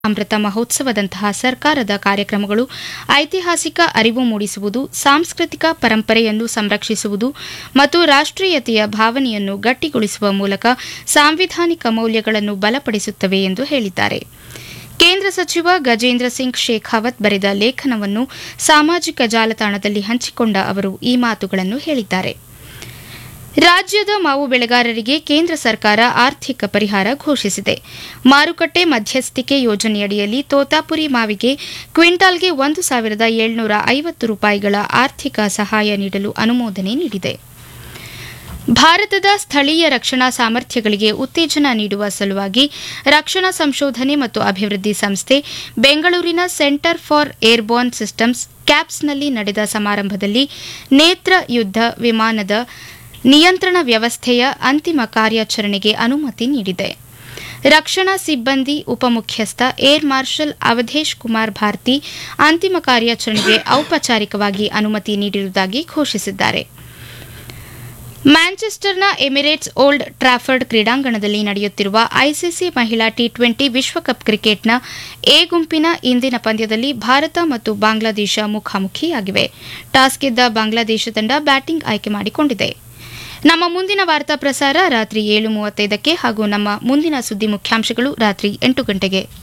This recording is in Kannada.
ಅಮೃತ ಮಹೋತ್ಸವದಂತಹ ಸರ್ಕಾರದ ಕಾರ್ಯಕ್ರಮಗಳು ಐತಿಹಾಸಿಕ ಅರಿವು ಮೂಡಿಸುವುದು ಸಾಂಸ್ಕೃತಿಕ ಪರಂಪರೆಯನ್ನು ಸಂರಕ್ಷಿಸುವುದು ಮತ್ತು ರಾಷ್ಟ್ರೀಯತೆಯ ಭಾವನೆಯನ್ನು ಗಟ್ಟಿಗೊಳಿಸುವ ಮೂಲಕ ಸಾಂವಿಧಾನಿಕ ಮೌಲ್ಯಗಳನ್ನು ಬಲಪಡಿಸುತ್ತವೆ ಎಂದು ಹೇಳಿದ್ದಾರೆ ಕೇಂದ್ರ ಸಚಿವ ಗಜೇಂದ್ರ ಸಿಂಗ್ ಶೇಖಾವತ್ ಬರೆದ ಲೇಖನವನ್ನು ಸಾಮಾಜಿಕ ಜಾಲತಾಣದಲ್ಲಿ ಹಂಚಿಕೊಂಡ ಅವರು ಈ ಮಾತುಗಳನ್ನು ಹೇಳಿದ್ದಾರೆ ರಾಜ್ಯದ ಮಾವು ಬೆಳೆಗಾರರಿಗೆ ಕೇಂದ್ರ ಸರ್ಕಾರ ಆರ್ಥಿಕ ಪರಿಹಾರ ಘೋಷಿಸಿದೆ ಮಾರುಕಟ್ಟೆ ಮಧ್ಯಸ್ಥಿಕೆ ಯೋಜನೆಯಡಿಯಲ್ಲಿ ತೋತಾಪುರಿ ಮಾವಿಗೆ ಕ್ವಿಂಟಾಲ್ಗೆ ಒಂದು ಸಾವಿರದ ಏಳ್ನೂರ ಐವತ್ತು ರೂಪಾಯಿಗಳ ಆರ್ಥಿಕ ಸಹಾಯ ನೀಡಲು ಅನುಮೋದನೆ ನೀಡಿದೆ ಭಾರತದ ಸ್ಥಳೀಯ ರಕ್ಷಣಾ ಸಾಮರ್ಥ್ಯಗಳಿಗೆ ಉತ್ತೇಜನ ನೀಡುವ ಸಲುವಾಗಿ ರಕ್ಷಣಾ ಸಂಶೋಧನೆ ಮತ್ತು ಅಭಿವೃದ್ಧಿ ಸಂಸ್ಥೆ ಬೆಂಗಳೂರಿನ ಸೆಂಟರ್ ಫಾರ್ ಏರ್ಬೋರ್ನ್ ಸಿಸ್ಟಮ್ಸ್ ಕ್ಯಾಪ್ಸ್ನಲ್ಲಿ ನಡೆದ ಸಮಾರಂಭದಲ್ಲಿ ನೇತ್ರ ಯುದ್ಧ ವಿಮಾನದ ನಿಯಂತ್ರಣ ವ್ಯವಸ್ಥೆಯ ಅಂತಿಮ ಕಾರ್ಯಾಚರಣೆಗೆ ಅನುಮತಿ ನೀಡಿದೆ ರಕ್ಷಣಾ ಸಿಬ್ಬಂದಿ ಉಪಮುಖ್ಯಸ್ಥ ಏರ್ ಮಾರ್ಷಲ್ ಅವಧೇಶ್ ಕುಮಾರ್ ಭಾರತಿ ಅಂತಿಮ ಕಾರ್ಯಾಚರಣೆಗೆ ಔಪಚಾರಿಕವಾಗಿ ಅನುಮತಿ ನೀಡಿರುವುದಾಗಿ ಘೋಷಿಸಿದ್ದಾರೆ ಮ್ಯಾಂಚೆಸ್ಟರ್ನ ಎಮಿರೇಟ್ಸ್ ಓಲ್ಡ್ ಟ್ರಾಫರ್ಡ್ ಕ್ರೀಡಾಂಗಣದಲ್ಲಿ ನಡೆಯುತ್ತಿರುವ ಐಸಿಸಿ ಮಹಿಳಾ ಟಿ ಟ್ವೆಂಟಿ ವಿಶ್ವಕಪ್ ಕ್ರಿಕೆಟ್ನ ಎ ಗುಂಪಿನ ಇಂದಿನ ಪಂದ್ಯದಲ್ಲಿ ಭಾರತ ಮತ್ತು ಬಾಂಗ್ಲಾದೇಶ ಮುಖಾಮುಖಿಯಾಗಿವೆ ಟಾಸ್ ಗೆದ್ದ ಬಾಂಗ್ಲಾದೇಶ ತಂಡ ಬ್ಯಾಟಿಂಗ್ ಆಯ್ಕೆ ಮಾಡಿಕೊಂಡಿದೆ ನಮ್ಮ ಮುಂದಿನ ವಾರ್ತಾ ಪ್ರಸಾರ ರಾತ್ರಿ ಏಳು ಮೂವತ್ತೈದಕ್ಕೆ ಹಾಗೂ ನಮ್ಮ ಮುಂದಿನ ಸುದ್ದಿ ಮುಖ್ಯಾಂಶಗಳು ರಾತ್ರಿ ಎಂಟು ಗಂಟೆಗೆ